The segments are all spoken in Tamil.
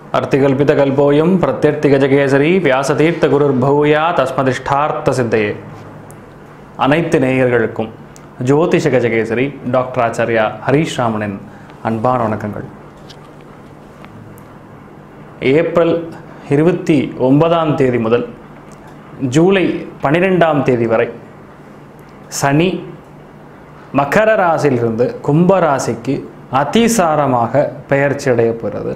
அர்த்திகல்பிதகல்போயம் பிரத்யர்த்திகஜகேசரி வியாசதீர்த்த குருர் பௌயா தஸ்மதிஷ்டார்த்த சித்தையே அனைத்து நேயர்களுக்கும் ஜோதிஷ கஜகேசரி டாக்டர் ஆச்சாரியா ஹரீஷ் ராமனின் அன்பான வணக்கங்கள் ஏப்ரல் இருபத்தி ஒன்பதாம் தேதி முதல் ஜூலை பன்னிரெண்டாம் தேதி வரை சனி மகர ராசியிலிருந்து கும்ப ராசிக்கு அதிசாரமாக பெயர்ச்சி அடையப் போகிறது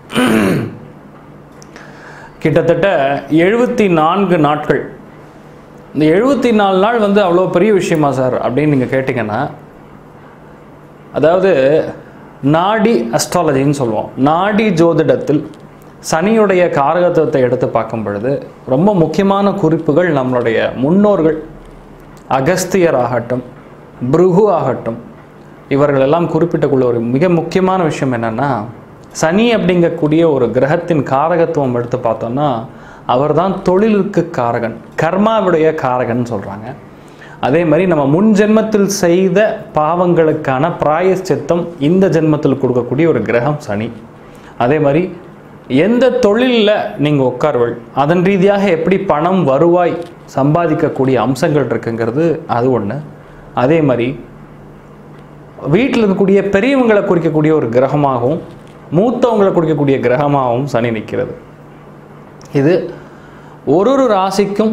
கிட்டத்தட்ட எழுபத்தி நான்கு நாட்கள் இந்த எழுபத்தி நாலு நாள் வந்து அவ்வளோ பெரிய விஷயமா சார் அப்படின்னு நீங்கள் கேட்டிங்கன்னா அதாவது நாடி அஸ்ட்ராலஜின்னு சொல்லுவோம் நாடி ஜோதிடத்தில் சனியுடைய காரகத்துவத்தை எடுத்து பார்க்கும் பொழுது ரொம்ப முக்கியமான குறிப்புகள் நம்மளுடைய முன்னோர்கள் அகஸ்தியர் ஆகட்டும் பிருகு ஆகட்டும் இவர்கள் எல்லாம் குறிப்பிட்டக்குள்ள ஒரு மிக முக்கியமான விஷயம் என்னென்னா சனி அப்படிங்கக்கூடிய ஒரு கிரகத்தின் காரகத்துவம் எடுத்து பார்த்தோம்னா அவர்தான் தொழிலுக்கு காரகன் கர்மாவுடைய காரகன் சொல்கிறாங்க அதே மாதிரி நம்ம முன் ஜென்மத்தில் செய்த பாவங்களுக்கான பிராயச்சித்தம் இந்த ஜென்மத்தில் கொடுக்கக்கூடிய ஒரு கிரகம் சனி அதே மாதிரி எந்த தொழிலில் நீங்கள் உட்கார்வள் அதன் ரீதியாக எப்படி பணம் வருவாய் சம்பாதிக்கக்கூடிய அம்சங்கள் இருக்குங்கிறது அது ஒன்று அதே மாதிரி வீட்டில் இருக்கக்கூடிய பெரியவங்களை குறிக்கக்கூடிய ஒரு கிரகமாகவும் மூத்தவங்களை குறிக்கக்கூடிய கிரகமாகவும் சனி நிற்கிறது இது ஒரு ஒரு ராசிக்கும்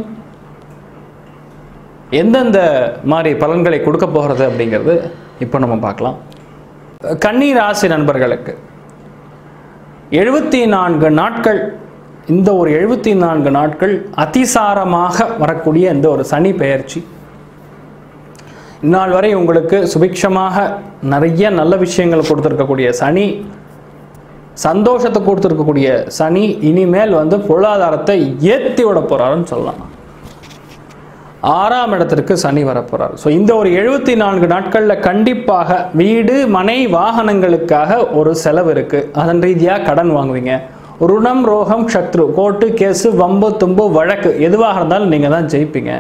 எந்தெந்த மாதிரி பலன்களை கொடுக்க போகிறது அப்படிங்கிறது இப்போ நம்ம பார்க்கலாம் கன்னி ராசி நண்பர்களுக்கு எழுபத்தி நான்கு நாட்கள் இந்த ஒரு எழுபத்தி நான்கு நாட்கள் அதிசாரமாக வரக்கூடிய இந்த ஒரு சனி பெயர்ச்சி இந்நாள் வரை உங்களுக்கு சுபிக்ஷமாக நிறைய நல்ல விஷயங்கள் கொடுத்துருக்கக்கூடிய சனி சந்தோஷத்தை கொடுத்துருக்கக்கூடிய சனி இனிமேல் வந்து பொருளாதாரத்தை ஏற்றி விட போகிறாருன்னு சொல்லலாம் ஆறாம் இடத்திற்கு சனி வரப்போகிறார் ஸோ இந்த ஒரு எழுபத்தி நான்கு நாட்களில் கண்டிப்பாக வீடு மனை வாகனங்களுக்காக ஒரு செலவு இருக்குது அதன் ரீதியாக கடன் வாங்குவீங்க ருணம் ரோகம் சத்ரு கோர்ட்டு கேஸு வம்பு தும்பு வழக்கு எதுவாக இருந்தாலும் நீங்கள் தான் ஜெயிப்பீங்க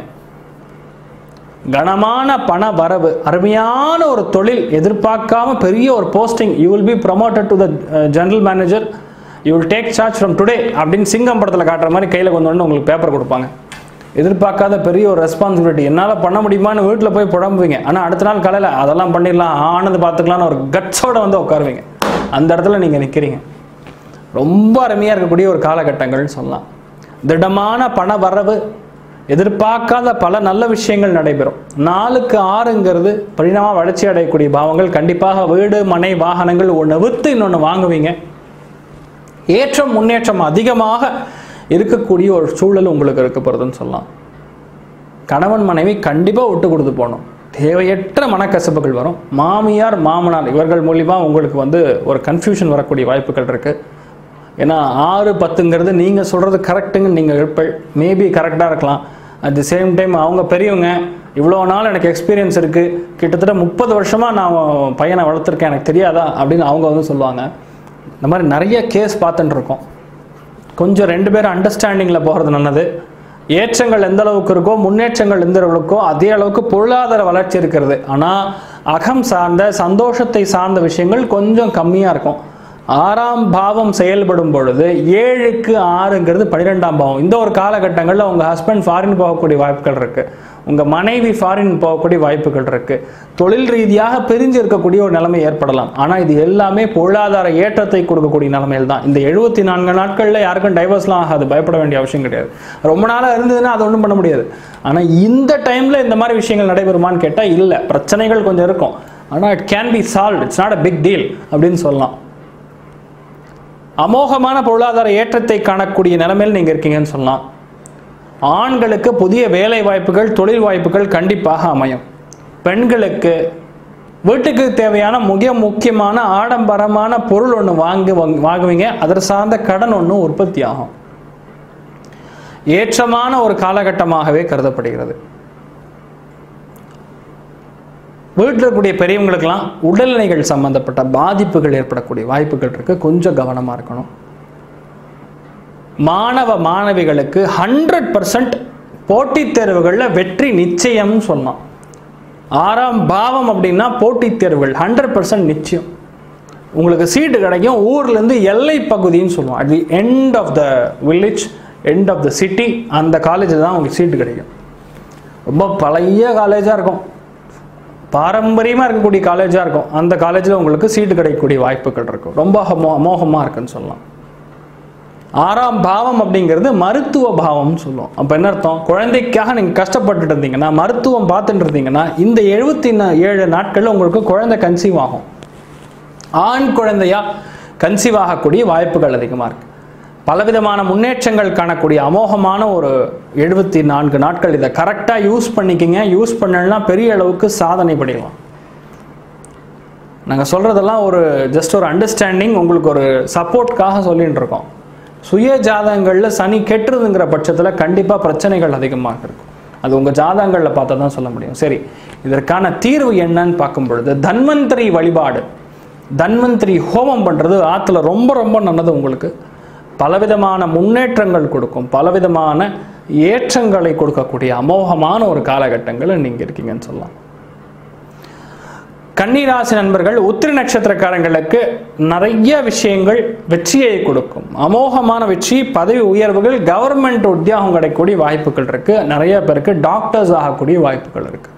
கனமான பண வரவு அருமையான ஒரு தொழில் எதிர்பார்க்காம பெரிய ஒரு posting you will be promoted to the general manager you will take charge from today அப்படின்னு சிங்கம் படத்தில் காட்டுற மாதிரி கையில் கொண்டு வந்து உங்களுக்கு பேப்பர் கொடுப்பாங்க எதிர்பார்க்காத பெரிய ஒரு ரெஸ்பான்சிபிலிட்டி என்னால் பண்ண முடியுமான்னு வீட்டில் போய் புடம்புவீங்க ஆனால் அடுத்த நாள் காலையில் அதெல்லாம் பண்ணிடலாம் ஆனது பார்த்துக்கலாம்னு ஒரு கட்ஸோட வந்து உட்காருவீங்க அந்த இடத்துல நீங்கள் நிற்கிறீங்க ரொம்ப அருமையாக இருக்கக்கூடிய ஒரு காலகட்டங்கள்னு சொல்லலாம் திடமான பண வரவு எதிர்பார்க்காத பல நல்ல விஷயங்கள் நடைபெறும் நாலுக்கு ஆறுங்கிறது பரிணாம வளர்ச்சி அடையக்கூடிய பாவங்கள் கண்டிப்பாக வீடு மனை வாகனங்கள் ஒன்று விற்று இன்னொன்று வாங்குவீங்க ஏற்றம் முன்னேற்றம் அதிகமாக இருக்கக்கூடிய ஒரு சூழல் உங்களுக்கு இருக்க போகிறதுன்னு சொல்லலாம் கணவன் மனைவி கண்டிப்பாக விட்டு கொடுத்து போகணும் தேவையற்ற மனக்கசப்புகள் வரும் மாமியார் மாமனார் இவர்கள் மூலிமா உங்களுக்கு வந்து ஒரு கன்ஃபியூஷன் வரக்கூடிய வாய்ப்புகள் இருக்குது ஏன்னா ஆறு பத்துங்கிறது நீங்கள் சொல்கிறது கரெக்டுங்க நீங்கள் இருப்ப மேபி கரெக்டாக இருக்கலாம் அட் தி சேம் டைம் அவங்க பெரியவங்க இவ்வளோ நாள் எனக்கு எக்ஸ்பீரியன்ஸ் இருக்குது கிட்டத்தட்ட முப்பது வருஷமாக நான் பையனை வளர்த்துருக்கேன் எனக்கு தெரியாதா அப்படின்னு அவங்க வந்து சொல்லுவாங்க இந்த மாதிரி நிறைய கேஸ் பார்த்துட்டு இருக்கோம் கொஞ்சம் ரெண்டு பேரும் அண்டர்ஸ்டாண்டிங்கில் போகிறது நல்லது ஏற்றங்கள் எந்த அளவுக்கு இருக்கோ முன்னேற்றங்கள் எந்த அளவுக்கோ அதே அளவுக்கு பொருளாதார வளர்ச்சி இருக்கிறது ஆனால் அகம் சார்ந்த சந்தோஷத்தை சார்ந்த விஷயங்கள் கொஞ்சம் கம்மியாக இருக்கும் ஆறாம் பாவம் செயல்படும் பொழுது ஏழுக்கு ஆறுங்கிறது பன்னிரெண்டாம் பாவம் இந்த ஒரு காலகட்டங்களில் உங்கள் ஹஸ்பண்ட் ஃபாரின் போகக்கூடிய வாய்ப்புகள் இருக்குது உங்கள் மனைவி ஃபாரின் போகக்கூடிய வாய்ப்புகள் இருக்குது தொழில் ரீதியாக பிரிஞ்சு இருக்கக்கூடிய ஒரு நிலைமை ஏற்படலாம் ஆனால் இது எல்லாமே பொருளாதார ஏற்றத்தை கொடுக்கக்கூடிய நிலைமையில் தான் இந்த எழுபத்தி நான்கு நாட்களில் யாருக்கும் டைவர்ஸ்லாம் ஆகாது பயப்பட வேண்டிய அவசியம் கிடையாது ரொம்ப நாளாக இருந்ததுன்னா அது ஒன்றும் பண்ண முடியாது ஆனால் இந்த டைமில் இந்த மாதிரி விஷயங்கள் நடைபெறுமான்னு கேட்டால் இல்லை பிரச்சனைகள் கொஞ்சம் இருக்கும் ஆனால் it can be solve it's not a big deal அப்படின்னு சொல்லலாம் அமோகமான பொருளாதார ஏற்றத்தை காணக்கூடிய நிலைமையில் நீங்கள் இருக்கீங்கன்னு சொல்லலாம் ஆண்களுக்கு புதிய வேலை வாய்ப்புகள் தொழில் வாய்ப்புகள் கண்டிப்பாக அமையும் பெண்களுக்கு வீட்டுக்கு தேவையான மிக முக்கியமான ஆடம்பரமான பொருள் ஒன்று வாங்கி வாங்குவீங்க அதை சார்ந்த கடன் ஒன்று உற்பத்தி ஆகும் ஏற்றமான ஒரு காலகட்டமாகவே கருதப்படுகிறது வீட்டில் இருக்கக்கூடிய பெரியவங்களுக்கெல்லாம் உடல்நிலைகள் சம்பந்தப்பட்ட பாதிப்புகள் ஏற்படக்கூடிய வாய்ப்புகள் இருக்கு கொஞ்சம் கவனமாக இருக்கணும் மாணவ மாணவிகளுக்கு ஹண்ட்ரட் பர்சன்ட் போட்டித் தேர்வுகளில் வெற்றி நிச்சயம் சொன்னோம் ஆறாம் பாவம் அப்படின்னா போட்டித் தேர்வுகள் ஹண்ட்ரட் பர்சன்ட் நிச்சயம் உங்களுக்கு சீட்டு கிடைக்கும் ஊர்லேருந்து எல்லை பகுதின்னு சொல்லுவோம் at the end of the village end of the city அந்த காலேஜில் தான் உங்களுக்கு சீட்டு கிடைக்கும் ரொம்ப பழைய காலேஜாக இருக்கும் பாரம்பரியமாக இருக்கக்கூடிய காலேஜாக இருக்கும் அந்த காலேஜில் உங்களுக்கு சீட்டு கிடைக்கக்கூடிய வாய்ப்புகள் இருக்கும் ரொம்ப அமோ அமோகமாக இருக்குன்னு சொல்லலாம் ஆறாம் பாவம் அப்படிங்கிறது மருத்துவ பாவம்னு சொல்லுவோம் அப்போ என்ன அர்த்தம் குழந்தைக்காக நீங்கள் கஷ்டப்பட்டுட்டு இருந்தீங்கன்னா மருத்துவம் பார்த்துட்டு இருந்தீங்கன்னா இந்த எழுபத்தி ஏழு நாட்களில் உங்களுக்கு குழந்தை கன்சீவ் ஆகும் ஆண் குழந்தையா கன்சீவ் ஆகக்கூடிய வாய்ப்புகள் அதிகமாக இருக்கு பலவிதமான முன்னேற்றங்கள் காணக்கூடிய அமோகமான ஒரு எழுபத்தி நான்கு நாட்கள் இதை கரெக்டாக யூஸ் பண்ணிக்கிங்க யூஸ் பண்ணலன்னா பெரிய அளவுக்கு சாதனை பண்ணிடலாம் நாங்கள் சொல்கிறதெல்லாம் ஒரு ஜஸ்ட் ஒரு அண்டர்ஸ்டாண்டிங் உங்களுக்கு ஒரு சப்போர்ட்காக சொல்லிட்டு இருக்கோம் சுய ஜாதகங்களில் சனி கெட்டுறதுங்கிற பட்சத்தில் கண்டிப்பாக பிரச்சனைகள் அதிகமாக இருக்கும் அது உங்கள் ஜாதகங்களில் பார்த்தா தான் சொல்ல முடியும் சரி இதற்கான தீர்வு என்னன்னு பார்க்கும் பொழுது தன்வந்திரி வழிபாடு தன்வந்திரி ஹோமம் பண்ணுறது ஆற்றுல ரொம்ப ரொம்ப நல்லது உங்களுக்கு பலவிதமான முன்னேற்றங்கள் கொடுக்கும் பலவிதமான ஏற்றங்களை கொடுக்கக்கூடிய அமோகமான ஒரு காலகட்டங்களில் நீங்கள் இருக்கீங்கன்னு சொல்லலாம் கன்னிராசி நண்பர்கள் உத்திர நட்சத்திரக்காரங்களுக்கு நிறைய விஷயங்கள் வெற்றியை கொடுக்கும் அமோகமான வெற்றி பதவி உயர்வுகள் கவர்மெண்ட் உத்தியோகம் கிடைக்கக்கூடிய வாய்ப்புகள் இருக்கு நிறைய பேருக்கு டாக்டர்ஸ் ஆகக்கூடிய வாய்ப்புகள் இருக்கு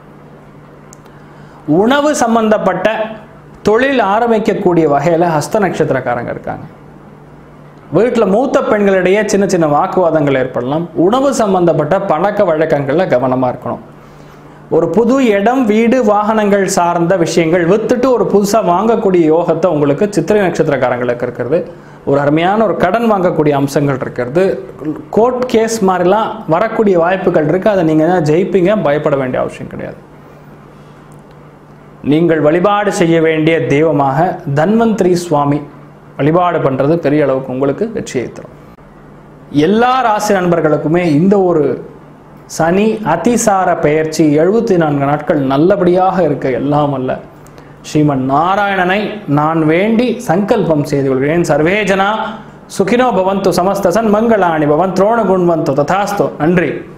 உணவு சம்பந்தப்பட்ட தொழில் ஆரம்பிக்கக்கூடிய வகையில் ஹஸ்த நட்சத்திரக்காரங்க இருக்காங்க வீட்டில் மூத்த பெண்களிடையே சின்ன சின்ன வாக்குவாதங்கள் ஏற்படலாம் உணவு சம்பந்தப்பட்ட பழக்க வழக்கங்களில் கவனமாக இருக்கணும் ஒரு புது இடம் வீடு வாகனங்கள் சார்ந்த விஷயங்கள் வித்துட்டு ஒரு புதுசாக வாங்கக்கூடிய யோகத்தை உங்களுக்கு சித்திரை நட்சத்திரக்காரங்களுக்கு இருக்கிறது ஒரு அருமையான ஒரு கடன் வாங்கக்கூடிய அம்சங்கள் இருக்கிறது கோர்ட் கேஸ் மாதிரிலாம் வரக்கூடிய வாய்ப்புகள் இருக்குது அதை நீங்கள் ஜெயிப்பீங்க பயப்பட வேண்டிய அவசியம் கிடையாது நீங்கள் வழிபாடு செய்ய வேண்டிய தெய்வமாக தன்வந்திரி சுவாமி வழிபாடு பண்ணுறது பெரிய அளவுக்கு உங்களுக்கு வெற்றியை தரும் எல்லா ராசி நண்பர்களுக்குமே இந்த ஒரு சனி அதிசார பெயர்ச்சி எழுபத்தி நான்கு நாட்கள் நல்லபடியாக இருக்க எல்லாம் அல்ல ஸ்ரீமன் நாராயணனை நான் வேண்டி சங்கல்பம் செய்து கொள்கிறேன் சர்வேஜனா சுகினோ பவந்து சமஸ்தசன் மங்களாணி பவன் துரோண குண்வந்தோ ததாஸ்தோ நன்றி